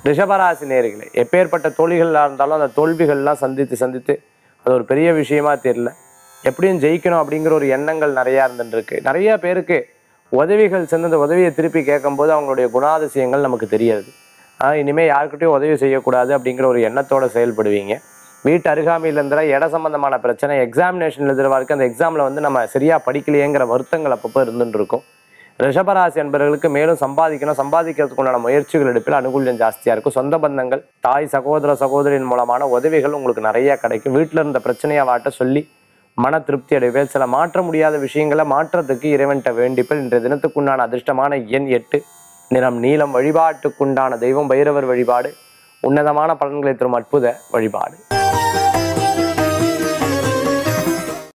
ரிஷபராசி நேர்களே எப்பேற்பட்ட தோல்விகளாக இருந்தாலும் அந்த தோல்விகள்லாம் சந்தித்து சந்தித்து அது ஒரு பெரிய விஷயமா தெரியல எப்படியும் ஜெயிக்கணும் அப்படிங்கிற ஒரு எண்ணங்கள் நிறையா இருந்துருக்கு நிறைய பேருக்கு உதவிகள் சென்று அந்த உதவியை திருப்பி கேட்கும்போது அவங்களுடைய குணாதிசயங்கள் நமக்கு தெரியாது ஆனால் இனிமேல் யாருக்கிட்டையும் உதவி செய்யக்கூடாது அப்படிங்கிற ஒரு எண்ணத்தோட செயல்படுவீங்க வீட்டு அருகாமையில் இருந்தால் இட சம்பந்தமான பிரச்சனை எக்ஸாமினேஷன் எழுதுறவாருக்கு அந்த எக்ஸாமில் வந்து நம்ம சரியாக படிக்கலையேங்கிற வருத்தங்கள் அப்பப்போ இருந்துட்டு இருக்கும் ரிஷபராசி என்பவர்களுக்கு மேலும் சம்பாதிக்கணும் சம்பாதிக்கிறதுக்கு உண்டான முயற்சிகள் எடுப்பில் அனுகூல்யம் ஜாஸ்தியாக இருக்கும் சொந்த பந்தங்கள் தாய் சகோதர சகோதரின் மூலமான உதவிகள் உங்களுக்கு நிறைய கிடைக்கும் வீட்டில் இருந்த பிரச்சனையை வாட்ட சொல்லி மன திருப்தி அடைவேல் சில மாற்ற முடியாத விஷயங்களை மாற்றத்துக்கு இறைவன்கிட்ட வேண்டிப்பல் இன்றைய தினத்துக்குண்டான அதிர்ஷ்டமான எண் எட்டு நிறம் நீலம் வழிபாட்டுக்குண்டான தெய்வம் பைரவர் வழிபாடு உன்னதமான பலன்களை தரும் அற்புத வழிபாடு